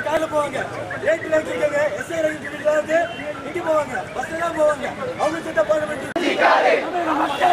காரில் போவாங்க ஏட்டில் வச்சிருக்காங்க எஸ்ஐ ரயில் வீட்டில் வந்து இங்கே போவாங்க பஸ்ல தான் போவாங்க அவங்க கிட்ட போக வேண்டிய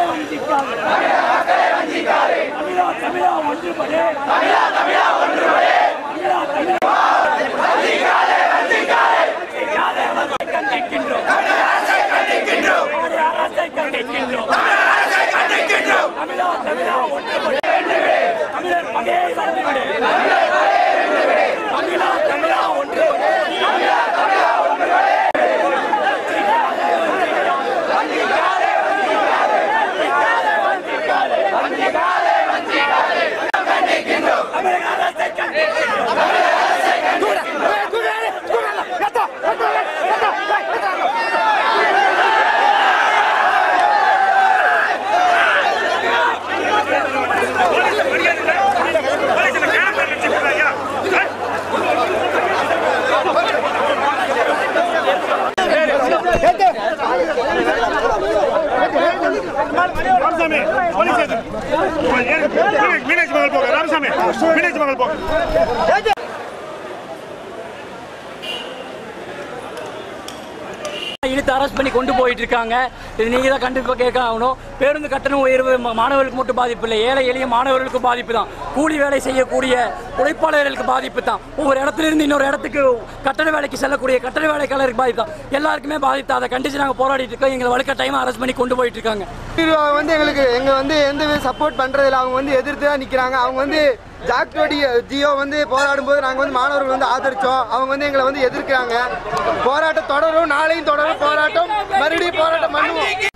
ராமசாமி போலீஸ் ஸ்டேஷன் மீனாட்சி மகள் போங்க ராமசாமி மீனாட்சி மகள் போங்க இழுத்து அரெஸ்ட் பண்ணி கொண்டு போயிட்டு இருக்காங்க இது நீங்க தான் கண்டிப்பாக கேட்க ஆகணும் பேருந்து கட்டண உயர்வு ம- மாணவர்களுக்கு மட்டும் பாதிப்பு இல்லை ஏழை எளிய மாணவர்களுக்கு பாதிப்பு தான் கூலி வேலை செய்யக்கூடிய உழைப்பாளர்களுக்கு பாதிப்பு தான் ஒவ்வொரு இடத்துல இருந்து இன்னொரு இடத்துக்கு கட்டண வேலைக்கு செல்லக்கூடிய கட்டண வேலைக்காரருக்கு பாதிப்பு தான் எல்லாருக்குமே பாதிப்பு அதை கண்டிச்சு நாங்கள் போராடிட்டு இருக்கோம் எங்களை வழுக்க டைம் அரெஸ்ட் பண்ணி கொண்டு போயிட்டு இருக்காங்க அவங்க வந்து எங்களுக்கு எங்க வந்து எந்த சப்போர்ட் பண்றதில்ல அவங்க வந்து எதிர்த்து தான் நிக்கிறாங்க அவங்க வந்து ஜாக்டோடி ஜியோ வந்து போராடும் போது நாங்க வந்து மாணவர்கள் வந்து ஆதரிச்சோம் அவங்க வந்து எங்களை வந்து எதிர்க்கிறாங்க போராட்டம் தொடரும் நாளையும் தொடரும் போராட்டம் மறுபடியும் போராட்டம் பண்ணுவோம்